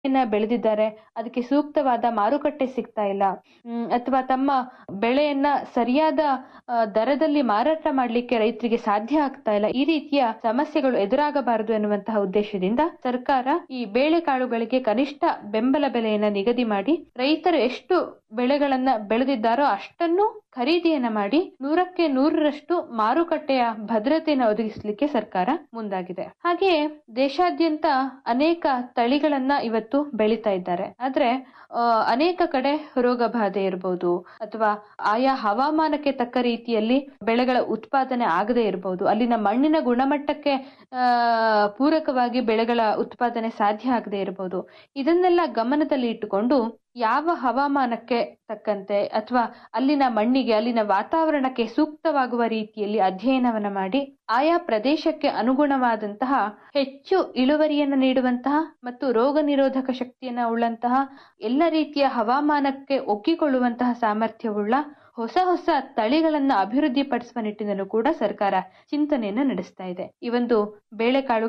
ಬೆಳೆದಿದ್ದಾರೆ ಅದಕ್ಕೆ ಸೂಕ್ತವಾದ ಮಾರುಕಟ್ಟೆ ಸಿಗ್ತಾ ಇಲ್ಲ ಹ್ಮ್, ಅಥವಾ ತಮ್ಮ ಬೆಳೆಯನ್ನ ಸರಿಯಾದ ಆ, ದರದಲ್ಲಿ ಮಾರಾಟ ಮಾಡಲಿಕ್ಕೆ ರೈತರಿಗೆ ಸಾಧ್ಯ ಆಗ್ತಾ ಇಲ್ಲ ಈ ರೀತಿಯ ಸಮಸ್ಯೆಗಳು ಎದುರಾಗಬಾರದು ಎನ್ನುವಂತಹ ಉದ್ದೇಶದಿಂದ ಸರ್ಕಾರ ಈ ಬೇಳೆಕಾಳುಗಳಿಗೆ ಕನಿಷ್ಠ ಬೆಂಬಲ ಬೆಲೆಯನ್ನ ನಿಗದಿ ಮಾಡಿ ರೈತರು ಎಷ್ಟು ಬೆಳೆಗಳನ್ನ ಬೆಳೆದಿದ್ದಾರೋ ಅಷ್ಟನ್ನು ಖರೀದಿಯನ್ನ ಮಾಡಿ ನೂರಕ್ಕೆ ನೂರರಷ್ಟು ಮಾರುಕಟ್ಟೆಯ ಭದ್ರತೆಯನ್ನು ಒದಗಿಸಲಿಕ್ಕೆ ಸರ್ಕಾರ ಮುಂದಾಗಿದೆ ಹಾಗೆಯೇ ದೇಶಾದ್ಯಂತ ಅನೇಕ ತಳಿಗಳನ್ನ ಇವತ್ತು ಬೆಳೀತಾ ಇದ್ದಾರೆ ಆದ್ರೆ ಆ, ಅನೇಕ ಕಡೆ ರೋಗ ಬಾಧೆ ಇರಬಹುದು ಅಥವಾ ಆಯಾ ಹವಾಮಾನಕ್ಕೆ ತಕ್ಕ ರೀತಿಯಲ್ಲಿ ಬೆಳೆಗಳ ಉತ್ಪಾದನೆ ಆಗದೇ ಇರಬಹುದು ಅಲ್ಲಿನ ಮಣ್ಣಿನ ಗುಣಮಟ್ಟಕ್ಕೆ ಆ, ಪೂರಕವಾಗಿ ಬೆಳೆಗಳ ಉತ್ಪಾದನೆ ಸಾಧ್ಯ ಆಗದೇ ಇರಬಹುದು ಇದನ್ನೆಲ್ಲ ಗಮನದಲ್ಲಿ ಇಟ್ಟುಕೊಂಡು ಯಾವ ಹವಾಮಾನಕ್ಕೆ ತಕ್ಕಂತೆ ಅಥವಾ ಅಲ್ಲಿನ ಮಣ್ಣಿಗೆ ಅಲ್ಲಿನ ವಾತಾವರಣಕ್ಕೆ ಸೂಕ್ತವಾಗುವ ರೀತಿಯಲ್ಲಿ ಅಧ್ಯಯನವನ್ನ ಮಾಡಿ ಆಯಾ ಪ್ರದೇಶಕ್ಕೆ ಅನುಗುಣವಾದಂತಹ ಹೆಚ್ಚು ಇಳುವರಿಯನ್ನು ನೀಡುವಂತಹ ಮತ್ತು ರೋಗ ನಿರೋಧಕ ಶಕ್ತಿಯನ್ನ ಉಳ್ಳಂತಹ ಎಲ್ಲ ರೀತಿಯ ಹವಾಮಾನಕ್ಕೆ ಒಗ್ಗಿಕೊಳ್ಳುವಂತಹ ಸಾಮರ್ಥ್ಯವುಳ್ಳ ಹೊಸ ಹೊಸ ತಳಿಗಳನ್ನ ಅಭಿವೃದ್ಧಿಪಡಿಸುವ ನಿಟ್ಟಿನಲ್ಲೂ ಕೂಡ ಸರ್ಕಾರ ಚಿಂತನೆಯನ್ನ ನಡೆಸ್ತಾ ಇದೆ ಈ ಒಂದು ಬೇಳೆಕಾಳು